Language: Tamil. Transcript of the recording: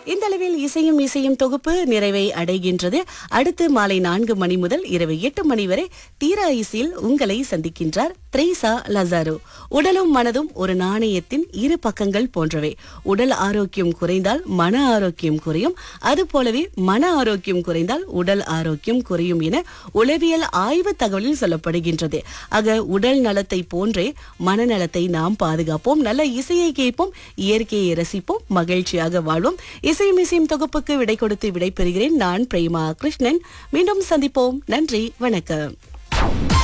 இந்த அளவில் இசையும் இசையும் தொகுப்பு நிறைவை அடைகின்றது அடுத்து மாலை நான்கு மணி முதல் இரவு எட்டு மணி வரை தீரா இசையில் உங்களை சந்திக்கின்றார் த்ரேசா லசாரோ உடலும் மனதும் ஒரு நாணயத்தின் இரு பக்கங்கள் போன்றவை உடல் ஆரோக்கியம் குறைந்தால் மன ஆரோக்கியம் குறையும் அது போலவே மன ஆரோக்கியம் குறைந்தால் உடல் ஆரோக்கியம் குறையும் என உளவியல் ஆய்வு தகவலில் சொல்லப்படுகின்றது ஆக உடல் நலத்தை போன்றே மனநலத்தை நாம் பாதுகாப்போம் நல்ல இசையை கேட்போம் இயற்கையை ரசிப்போம் மகிழ்ச்சியாக வாழ்வோம் இசையும் இசையும் தொகுப்புக்கு விடை கொடுத்து விடை பெறுகிறேன் நான் பிரேமா கிருஷ்ணன் மீண்டும் சந்திப்போம் நன்றி வணக்கம்